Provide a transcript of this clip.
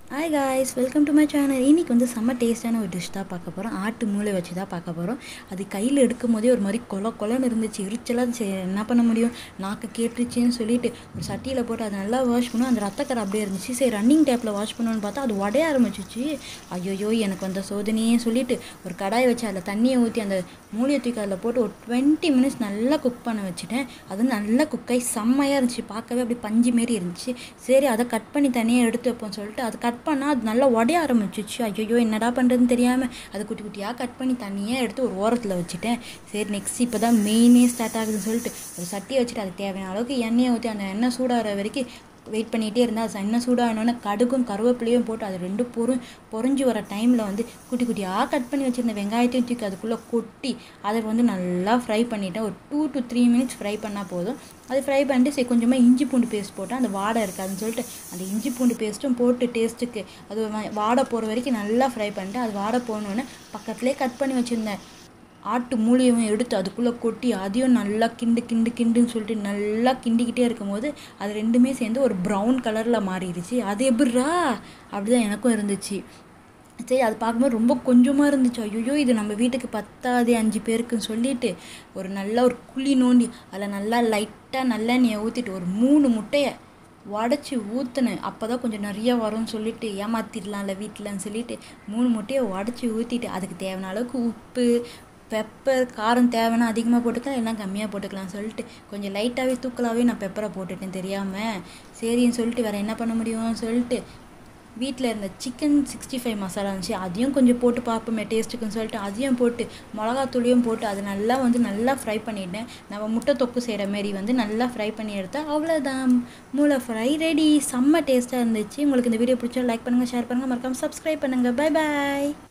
hi guys welcome to my channel இன்றைக்கி வந்து செம்ம டேஸ்ட்டான ஒரு டிஷ் தான் பார்க்க போகிறோம் ஆட்டு மூளை வச்சு தான் பார்க்க போகிறோம் அது கையில் எடுக்கும் போதே ஒரு மாதிரி கொல கொலன்னு இருந்துச்சு எரிச்சலாக சரி என்ன பண்ண முடியும் நாக்கு கேட்டுருச்சுன்னு சொல்லிட்டு ஒரு சட்டியில் போட்டு அதை நல்லா வாஷ் பண்ணும் அந்த ரத்தக்கரை அப்படியே இருந்துச்சு சரி ரன்னிங் டேப்பில் வாஷ் பண்ணணும்னு பார்த்தா அது உடைய ஆரம்பிச்சிச்சு ஐயோயோ எனக்கு வந்த சோதனையே சொல்லிட்டு ஒரு கடாயை வச்சு அதில் தண்ணியை ஊற்றி அந்த மூலியை தூக்கி அதில் போட்டு ஒரு டுவெண்ட்டி மினிட்ஸ் நல்லா குக் பண்ண வச்சுட்டேன் அது நல்லா குக்காகி செம்மையாக இருந்துச்சு பார்க்கவே அப்படி பஞ்சு மாரி இருந்துச்சு சரி அதை கட் பண்ணி தனியாக எடுத்து வைப்போம்னு சொல்லிட்டு அதை கட் பண்ணால் அது நல்லா உடைய ஆரம்பிச்சிச்சு ஐயோ என்னடா பண்ணுறதுன்னு தெரியாமல் அதை குட்டி குட்டியாக கட் பண்ணி தனியாக எடுத்து ஒரு ஓரத்தில் வச்சுட்டேன் சரி நெக்ஸ்ட் இப்போ தான் மெயினே ஸ்டார்ட் ஆகுதுன்னு சொல்லிட்டு ஒரு சட்டியை வச்சுட்டு அதுக்கு தேவையான அளவுக்கு எண்ணெயை ஊற்றி அந்த எண்ணெய் சூடாகிற வரைக்கும் வெயிட் பண்ணிகிட்டே இருந்தால் அது எண்ணெய் சூடானோடனே கடுகும் கருவேப்பிலையும் போட்டு அது ரெண்டு பொரு பொறிஞ்சு வர டைமில் வந்து குட்டி குட்டியாக கட் பண்ணி வச்சுருந்த வெங்காயத்தையும் தூக்கி அதுக்குள்ளே கொட்டி அதை வந்து நல்லா ஃப்ரை பண்ணிவிட்டேன் ஒரு two to three minutes fry பண்ணால் போதும் அது ஃப்ரை பண்ணிட்டு சரி கொஞ்சமாக இஞ்சி பூண்டு பேஸ்ட் போட்டால் அந்த வாடை இருக்காதுன்னு சொல்லிட்டு அந்த இஞ்சி பூண்டு பேஸ்ட்டும் போட்டு டேஸ்ட்டுக்கு அது வ- வாடை போகிற வரைக்கும் நல்லா ஃப்ரை பண்ணிட்டு அது வாடை போனோடனே பக்கத்துலேயே கட் பண்ணி வச்சுருந்தேன் ஆட்டு மூலியவும் எடுத்து அதுக்குள்ளே கொட்டி அதையும் நல்லா கிண்டு கிண்டு கிண்டுன்னு சொல்லிட்டு நல்லா கிண்டிக்கிட்டே இருக்கும்போது அது ரெண்டுமே சேர்ந்து ஒரு ப்ரௌன் கலரில் மாறிடுச்சு அது எப்படிரா அப்படிதான் எனக்கும் இருந்துச்சு சரி அது பார்க்கும்போது ரொம்ப கொஞ்சமாக இருந்துச்சு ஐயோ இது நம்ம வீட்டுக்கு பத்தாது அஞ்சு பேருக்குன்னு சொல்லிட்டு ஒரு நல்ல ஒரு குழி நோண்டி அதில் நல்லா லைட்டாக நல்லெண்ணெயை ஊற்றிட்டு ஒரு மூணு முட்டையை உடச்சி ஊற்றுனேன் அப்போ தான் கொஞ்சம் நிறைய வரும்னு சொல்லிட்டு ஏமாத்திடலாம்ல வீட்டிலன்னு சொல்லிட்டு மூணு முட்டையை உடச்சி ஊற்றிட்டு அதுக்கு தேவையான அளவுக்கு உப்பு பெப்பர் காரம் தேவைன்னா அதிகமாக போட்டுக்கலாம் இல்லைனா கம்மியாக போட்டுக்கலாம்னு சொல்லிட்டு கொஞ்சம் லைட்டாகவே தூக்கலாகவே நான் பெப்பரை போட்டுட்டேன் தெரியாமல் சரின்னு சொல்லிட்டு வேறு என்ன பண்ண முடியும்னு சொல்லிட்டு வீட்டில் இருந்த சிக்கன் சிக்ஸ்டி ஃபைவ் மசாலா இருந்துச்சு அதையும் கொஞ்சம் போட்டு பார்ப்போமே டேஸ்ட்டுக்குன்னு சொல்லிட்டு அதையும் போட்டு மிளகாத்தூளையும் போட்டு அது நல்லா வந்து நல்லா ஃப்ரை பண்ணிட்டேன் நம்ம முட்டை தொக்கு செய்கிற மாரி வந்து நல்லா ஃப்ரை பண்ணி எடுத்தா அவ்வளோதான் மூளை ஃப்ரை ரெடி செம்ம டேஸ்ட்டாக இருந்துச்சு உங்களுக்கு இந்த வீடியோ பிடிச்சா லைக் பண்ணுங்கள் ஷேர் பண்ணுங்கள் மறக்காமல் சப்ஸ்கிரைப் பண்ணுங்கள் பை பாய்